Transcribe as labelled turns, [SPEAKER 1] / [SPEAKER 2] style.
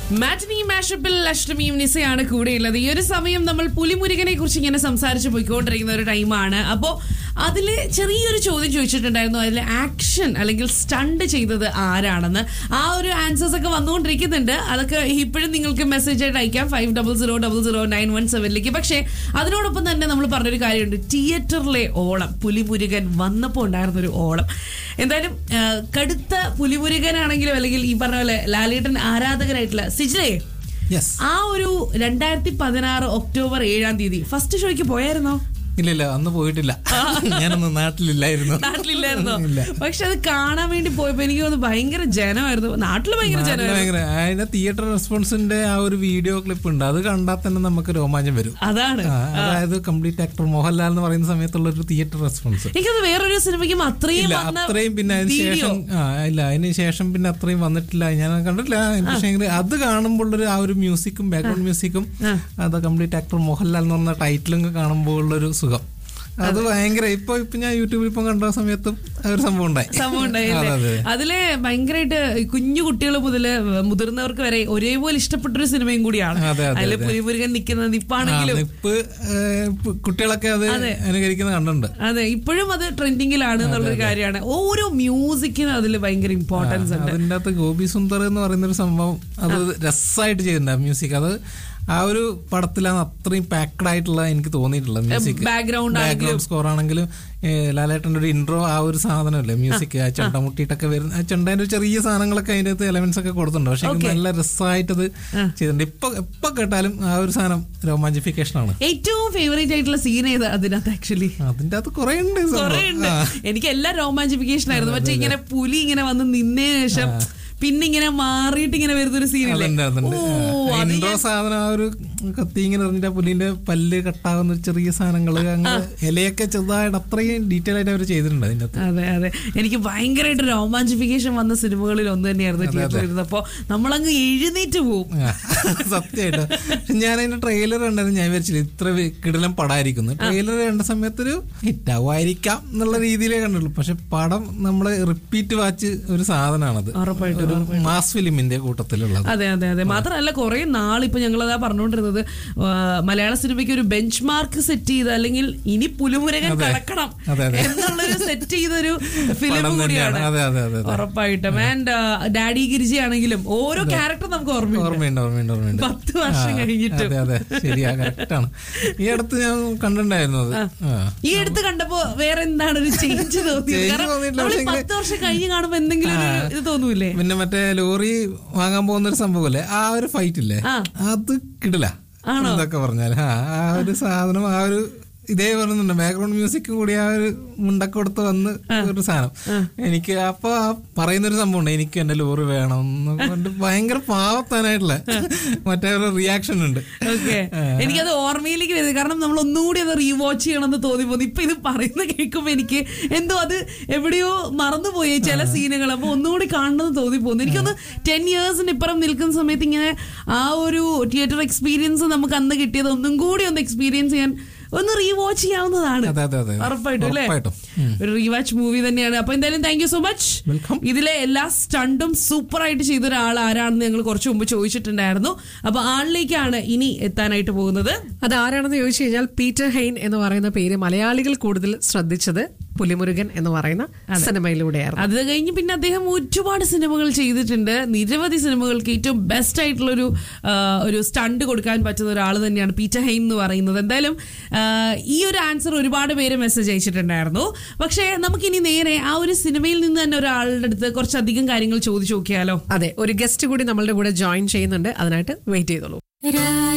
[SPEAKER 1] മാറ്റിനി മാഷപ്പിൽ അഷ്ടമിയും നിസയാണ് കൂടെയുള്ളത് ഈ ഒരു സമയം നമ്മൾ പുലിമുരുകനെ കുറിച്ച് ഇങ്ങനെ സംസാരിച്ച് പോയിക്കൊണ്ടിരിക്കുന്ന ഒരു ടൈമാണ് അപ്പോൾ അതിൽ ചെറിയൊരു ചോദ്യം ചോദിച്ചിട്ടുണ്ടായിരുന്നു അതിൽ ആക്ഷൻ അല്ലെങ്കിൽ സ്റ്റണ്ട് ചെയ്തത് ആരാണെന്ന് ആ ഒരു ആൻസേഴ്സ് ഒക്കെ വന്നുകൊണ്ടിരിക്കുന്നുണ്ട് അതൊക്കെ ഇപ്പോഴും നിങ്ങൾക്ക് മെസ്സേജ് ആയിട്ട് അയക്കാം five double zero double zero nine one സെവനിലേക്ക് പക്ഷേ അതിനോടൊപ്പം തന്നെ നമ്മൾ പറഞ്ഞൊരു കാര്യമുണ്ട് തിയേറ്ററിലെ ഓളം പുലിമുരുകൻ വന്നപ്പോൾ ഉണ്ടായിരുന്ന ഒരു ഓളം എന്തായാലും ആ, കടുത്ത പുലിമുരുകനാണെങ്കിലും അല്ലെങ്കിൽ ഈ പറഞ്ഞ പോലെ ലാലേട്ടൻ ആരാധകരായിട്ടുള്ള സിജിലേ
[SPEAKER 2] യെസ്
[SPEAKER 1] ആ ഒരു രണ്ടായിരത്തി പതിനാറ് ഒക്ടോബർ ഏഴാം തീയതി ഫസ്റ്റ് ഷോയ്ക്ക് പോയായിരുന്നോ
[SPEAKER 2] ഇല്ല ഇല്ല അന്ന് പോയിട്ടില്ല ഞാനൊന്ന് നാട്ടിലില്ലായിരുന്നു
[SPEAKER 1] നാട്ടിലില്ലായിരുന്നോ
[SPEAKER 2] ഇല്ല
[SPEAKER 1] പക്ഷെ അത് കാണാൻ വേണ്ടി പോയപ്പോ എനിക്ക് തോന്നുന്നു ഭയങ്കര ജനമായിരുന്നു നാട്ടില് ഭയങ്കര
[SPEAKER 2] നാട്ടില്
[SPEAKER 1] ജനമായിരുന്നു
[SPEAKER 2] ഭയങ്കര അതിന്റെ തിയേറ്റർ റെസ്പോൺസിന്റെ ആ ഒരു വീഡിയോ ക്ലിപ്പ് ഉണ്ട് അത് കണ്ടാൽ തന്നെ നമുക്ക് രോമാഞ്ചം വരും
[SPEAKER 1] അതാണ്
[SPEAKER 2] ആ, അതായത് കംപ്ലീറ്റ് ആക്ടർ മോഹൻലാൽ എന്ന് പറയുന്ന സമയത്തുള്ള ഒരു തിയേറ്റർ റെസ്പോൺസ്
[SPEAKER 1] എനിക്കത് വേറൊരു സിനിമയ്ക്കും അത്രയും
[SPEAKER 2] ഇല്ല
[SPEAKER 1] വന്ന
[SPEAKER 2] അത്രയും പിന്നെ അതിന്
[SPEAKER 1] വീഡിയോ
[SPEAKER 2] ശേഷം ആ ഇല്ല അതിന് ശേഷം പിന്നെ അത്രയും വന്നിട്ടില്ല ഞാൻ കണ്ടിട്ടില്ല പക്ഷേ എങ്കില് അത് കാണുമ്പോൾ ഒരു ആ ഒരു മ്യൂസിക്കും ബാക്ക്ഗ്രൗണ്ട് മ്യൂസിക്കും അത് കംപ്ലീറ്റ് ആക്ടർ മോഹൻലാൽ എന്ന് പറഞ്ഞ ടൈറ്റിലും കാണുമ്പോൾ ഉള്ളൊരു സുഖം അത് ഭയങ്കര ഇപ്പൊ ഇപ്പൊ ഞാൻ യൂട്യൂബിൽ ഇപ്പം കണ്ട സമയത്തും ആ ഒരു സംഭവം ഉണ്ടായി
[SPEAKER 1] സംഭവം
[SPEAKER 2] അതെ,
[SPEAKER 1] ഉണ്ടായില്ലേ
[SPEAKER 2] അതെ.
[SPEAKER 1] അതില് ഭയങ്കരമായിട്ട് കുഞ്ഞു കുട്ടികൾ മുതല് മുതിർന്നവർക്ക് വരെ ഒരേപോലെ ഇഷ്ടപ്പെട്ടൊരു സിനിമയും കൂടിയാണ്
[SPEAKER 2] അതെ, അതെ,
[SPEAKER 1] അതില്
[SPEAKER 2] അതെ.
[SPEAKER 1] പുലിമുരുകൻ നിൽക്കുന്ന
[SPEAKER 2] ആ,
[SPEAKER 1] നിപ്പാണെങ്കിലും
[SPEAKER 2] ഇപ്പ് കുട്ടികളൊക്കെ അത് അനുകരിക്കുന്നത് കണ്ടിട്ടുണ്ട്
[SPEAKER 1] അതെ ഇപ്പോഴും അത് ട്രെൻഡിങ്ങിലാണ് എന്നുള്ളൊരു കാര്യമാണ് ഓരോ മ്യൂസിക്കിനും അതിൽ ഭയങ്കര ഇമ്പോർട്ടൻസ് ഉണ്ട്
[SPEAKER 2] അതിൻ്റെ അകത്ത് ഗോപി സുന്ദർ എന്ന് പറയുന്ന ഒരു സംഭവം അത് രസമായിട്ട് ചെയ്തിട്ടുണ്ട് മ്യൂസിക് അത് ആ ഒരു പടത്തിലാണ് അത്രയും പാക്ഡ് ആയിട്ടുള്ള എനിക്ക് തോന്നിയിട്ടുള്ളത് മ്യൂസിക്
[SPEAKER 1] background
[SPEAKER 2] ബാക്ക്ഗ്രൗണ്ട് സ്കോർ ആണെങ്കിലും ഏ, ലാലേട്ടൻ്റെ ഒരു ഇൻട്രോ ആ ഒരു സാധനമല്ലേ മ്യൂസിക് ആ ചെണ്ടമുട്ടിയിട്ടൊക്കെ വരുന്ന ആ ചെണ്ടേന്റെ ഒരു ചെറിയ സാധനങ്ങളൊക്കെ അതിൻ്റെ അകത്ത് എലമെന്റ്സ് ഒക്കെ കൊടുത്തിട്ടുണ്ട് പക്ഷെ എനിക്ക് നല്ല രസമായിട്ടത് ചെയ്തിട്ടുണ്ട് ഇപ്പൊ എപ്പൊ കേട്ടാലും ആ ഒരു സാധനം രോമാഞ്ചിഫിക്കേഷൻ ആണ്
[SPEAKER 1] ഏറ്റവും ഫേവറേറ്റ് ആയിട്ടുള്ള സീൻ ഏത് അതിനകത്ത് ആക്ച്വലി
[SPEAKER 2] അതിൻ്റെ അകത്ത് കുറെ ഉണ്ട് ഈ സംഭവം.
[SPEAKER 1] കുറെ ഉണ്ട്
[SPEAKER 2] ആ.
[SPEAKER 1] എനിക്ക് എല്ലാം രോമാഞ്ചിഫിക്കേഷൻ ആയിരുന്നു പക്ഷെ ഇങ്ങനെ പുലി ഇങ്ങനെ വന്ന് നിന്നതിന് ശേഷം പിന്നെ ഇങ്ങനെ മാറിയിട്ട് ഇങ്ങനെ വരുന്നൊരു സീനില്ലേ
[SPEAKER 2] അതുണ്ട്, അതുണ്ട്.
[SPEAKER 1] ഓ
[SPEAKER 2] ആ,
[SPEAKER 1] അത്
[SPEAKER 2] ഇൻട്രോ സാധനം ആ ഒരു കത്തി ഇങ്ങനെ എറിഞ്ഞിട്ട് ആ പുലിന്റെ പല്ല് കട്ടാകുന്ന ഒരു ചെറിയ സാധനങ്ങള് അങ്ങനെ ഇലയൊക്കെ ചെറുതായിട്ട് അത്രയും ഡീറ്റെയിൽ ആയിട്ട് അവർ ചെയ്തിട്ടുണ്ട് അതിന്റെ അകത്ത്
[SPEAKER 1] അതെ അതെ എനിക്ക് ഭയങ്കരമായിട്ട് രോമാഞ്ചിഫിക്കേഷൻ വന്ന സിനിമകളിൽ ഒന്ന് തന്നെയായിരുന്നു തിയേറ്ററിൽ ഇരുന്നപ്പോ നമ്മളങ്ങ് എഴുന്നേറ്റ് പോവും
[SPEAKER 2] ആ, സത്യമായിട്ട് പക്ഷെ ഞാൻ അതിന്റെ ട്രെയിലർ കണ്ടായിരുന്നു ഞാൻ വിചാരിച്ചില്ല ഇത്ര വി- കിടിലം പടമായിരിക്കുന്നു ട്രെയിലർ കണ്ട സമയത്തൊരു ഹിറ്റ് ആവുമായിരിക്കാം എന്നുള്ള രീതിയിലേ കണ്ടുള്ളൂ പക്ഷെ പടം നമ്മള് റിപ്പീറ്റ് വാച്ച് ഒരു സാധനമാണത്
[SPEAKER 1] ഉറപ്പായിട്ടും
[SPEAKER 2] ഒരു മാസ് ഫിലിമിന്റെ കൂട്ടത്തിലുള്ളത്
[SPEAKER 1] അതെ അതെ അതെ മാത്രമല്ല കുറെ നാളിപ്പോ ഞങ്ങൾ അതാ പറഞ്ഞുകൊണ്ടിരുന്നത് ആ, മലയാള സിനിമയ്ക്ക് ഒരു ബെഞ്ച് മാർക്ക് സെറ്റ് ചെയ്ത് അല്ലെങ്കിൽ ഇനി പുലിമുരകൻ കടക്കണം
[SPEAKER 2] അതെ, അതെ.
[SPEAKER 1] എന്നുള്ളൊരു സെറ്റ് ചെയ്തൊരു ഫിലിം
[SPEAKER 2] പടം
[SPEAKER 1] കൂടിയാണ്
[SPEAKER 2] തന്നെയാണ് അതെ അതെ അതെ അതെ
[SPEAKER 1] ഉറപ്പായിട്ടും ആൻഡ് ഡാഡി ഗിരിജി ആണെങ്കിലും ഓരോ ക്യാരക്ടർ നമുക്ക് ഓർമ്മയുണ്ട്
[SPEAKER 2] ഓർമ്മയുണ്ട് ഓർമ്മയുണ്ട് ഓർമ്മയുണ്ട്
[SPEAKER 1] പത്ത് വർഷം
[SPEAKER 2] ആ,
[SPEAKER 1] കഴിഞ്ഞിട്ടും
[SPEAKER 2] അതെ അതെ ശരിയാ കറക്റ്റ് ആണ് ഈ അടുത്ത് ഞാൻ കണ്ടിട്ടുണ്ടായിരുന്നു അത് ആ.
[SPEAKER 1] ഈ അടുത്ത് കണ്ടപ്പോ വേറെ എന്താണ് ഒരു ചേഞ്ച് തോന്നിയത്
[SPEAKER 2] Change
[SPEAKER 1] കാരണം
[SPEAKER 2] തോന്നിയിട്ടില്ല,
[SPEAKER 1] നമ്മൾ
[SPEAKER 2] പക്ഷേ
[SPEAKER 1] പത്ത് വർഷം കഴിഞ്ഞ് കാണുമ്പോ എന്തെങ്കിലും ഒരു ഇത് തോന്നൂലേ
[SPEAKER 2] പിന്നെ മറ്റേ ലോറി വാങ്ങാൻ പോകുന്ന ഒരു സംഭവല്ലേ ആ ഒരു ഫൈറ്റ് ഇല്ലേ
[SPEAKER 1] ആ.
[SPEAKER 2] അത് കിടില എന്തൊക്കെ പറഞ്ഞാൽ ആ ആ ഒരു സാധനം ആ ഒരു ഇതേ പറയുന്നുണ്ട് ബാക്ക്ഗ്രൗണ്ട് മ്യൂസിക്കും കൂടി ആ ഒരു മുണ്ടൊക്കെ കൊടുത്ത് വന്ന് ഒരു സാധനം എനിക്ക് അപ്പൊ ആ പറയുന്ന ഒരു സംഭവം ഉണ്ട് എനിക്ക് എന്റെ ലോറി വേണം എന്ന് കൊണ്ട് ഭയങ്കര പാവത്താനായിട്ടുള്ള മറ്റേ ഒരു റിയാക്ഷൻ ഉണ്ട്
[SPEAKER 1] ഓക്കെ എനിക്കത് ഓർമ്മയിലേക്ക് വരുന്നത് കാരണം നമ്മൾ ഒന്നുകൂടി അത് റീവാച്ച് ചെയ്യണമെന്ന് തോന്നി പോകുന്നു ഇപ്പൊ ഇത് പറയുന്ന കേൾക്കുമ്പോ എനിക്ക് എന്തോ അത് എവിടെയോ മറന്നുപോയി ചില സീനുകൾ അപ്പൊ ഒന്നുകൂടി കാണണമെന്ന് തോന്നി പോകുന്നു എനിക്കൊന്ന് ടെൻ ഇയേഴ്സിന് ഇപ്പുറം നിൽക്കുന്ന സമയത്ത് ഇങ്ങനെ ആ ഒരു തിയേറ്റർ എക്സ്പീരിയൻസ് നമുക്ക് അന്ന് കിട്ടിയത് ഒന്നും കൂടി ഒന്ന് എക്സ്പീരിയൻസ് ചെയ്യാൻ ഒന്ന് റീവാച്ച് ചെയ്യാവുന്നതാണ്
[SPEAKER 2] അതെ അതെ അതെ
[SPEAKER 1] ഉറപ്പായിട്ടും അല്ലേ
[SPEAKER 2] ഉറപ്പായിട്ടും
[SPEAKER 1] ഒരു റീവാച്ച് മൂവി തന്നെയാണ് അപ്പൊ എന്തായാലും thank you so much
[SPEAKER 2] welcome
[SPEAKER 1] ഇതിലെ എല്ലാ സ്റ്റണ്ടും സൂപ്പർ ആയിട്ട് ചെയ്ത ഒരാൾ ആരാണെന്ന് ഞങ്ങൾ കുറച്ച് മുമ്പ് ചോദിച്ചിട്ടുണ്ടായിരുന്നു അപ്പൊ ആളിലേക്കാണ് ഇനി എത്താനായിട്ട് പോകുന്നത്
[SPEAKER 3] അത് ആരാണെന്ന് ചോദിച്ചു കഴിഞ്ഞാൽ പീറ്റർ ഹെയ്ൻ എന്ന് പറയുന്ന പേര് മലയാളികൾ കൂടുതൽ ശ്രദ്ധിച്ചത് പുലിമുരുകൻ എന്ന് പറയുന്ന സിനിമയിലൂടെയായിരുന്നു
[SPEAKER 1] അത് കഴിഞ്ഞ് പിന്നെ അദ്ദേഹം ഒരുപാട് സിനിമകൾ ചെയ്തിട്ടുണ്ട് നിരവധി സിനിമകൾക്ക് ഏറ്റവും ബെസ്റ്റ് ആയിട്ടുള്ള ഒരു ആ, ഒരു സ്റ്റണ്ട് കൊടുക്കാൻ പറ്റുന്ന ഒരാൾ തന്നെയാണ് പീറ്റർ ഹെയ്ൻ എന്ന് പറയുന്നത് എന്തായാലും ആ, ഈ ഒരു ആൻസർ ഒരുപാട് പേര് മെസ്സേജ് അയച്ചിട്ടുണ്ടായിരുന്നു പക്ഷേ നമുക്കിനി നേരെ ആ ഒരു സിനിമയിൽ നിന്ന് തന്നെ ഒരാളുടെ അടുത്ത് കുറച്ചധികം കാര്യങ്ങൾ ചോദിച്ചു നോക്കിയാലോ
[SPEAKER 3] അതെ ഒരു ഗസ്റ്റ് കൂടി നമ്മളുടെ കൂടെ ജോയിൻ ചെയ്യുന്നുണ്ട് അതിനായിട്ട് വെയിറ്റ് ചെയ്തോളൂ